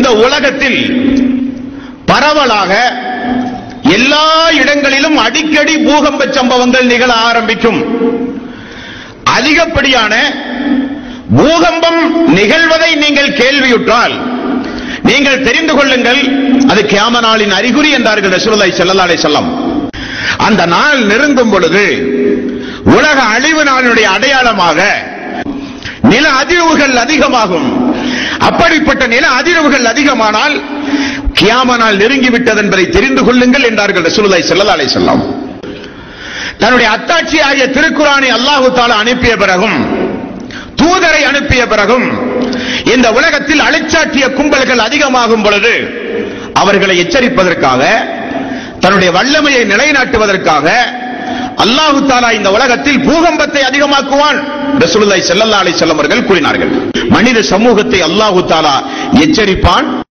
இந்த உலகத்தில் பரவலாக எல்லா இடங்களிலும் அடிக்கடி பூகம்ப சம்பவங்கள் நிகழ ஆரம்பிக்கும் அதிகப்படியான பூகம்பம் நிகழ்வதை நீங்கள் கேள்வியுற்றால் நீங்கள் தெரிந்து கொள்ளுங்கள் அது கியாம நாளின் அறிகுறி என்றார்கள் ரசூலுல்லாஹி ஸல்லல்லாஹு அலைஹி வஸல்லம் அந்த நாள் நெருங்கும் பொழுது உலக அழிவு நாளினுடைய அடையாளமாக நில அதிர்வுகள் அதிகமாகும் அப்படிப்பட்ட நில அதிர்வுகள் அதிகமானால் கியாம நாள் நெருங்கிவிட்டது என்பதை தெரிந்து கொள்ளுங்கள் என்றார்கள் ரசூலுல்லாஹி ஸல்லல்லாஹு அலைஹி வஸல்லம் தன்னுடைய அத்தாட்சி ஆகிய திருக்குறானை அல்லாஹு தாலா அனுப்பிய பிறகும் தூதரை அனுப்பிய பிறகும் இந்த உலகத்தில் அழிச்சாட்டிய கும்பல்கள் அதிகமாகும் பொழுது அவர்களை எச்சரிப்பதற்காக தன்னுடைய வல்லமையை நிலைநாட்டுவதற்காக அல்லாஹு தாலா இந்த உலகத்தில் பூகம்பத்தை அதிகமாக்குவான் ரசூலுல்லாஹி ஸல்லல்லாஹு அலைஹி வஸல்லம் அவர்கள் கூறினார்கள் மனித சமூகத்தை அல்லாஹு தாலா எச்சரிப்பான்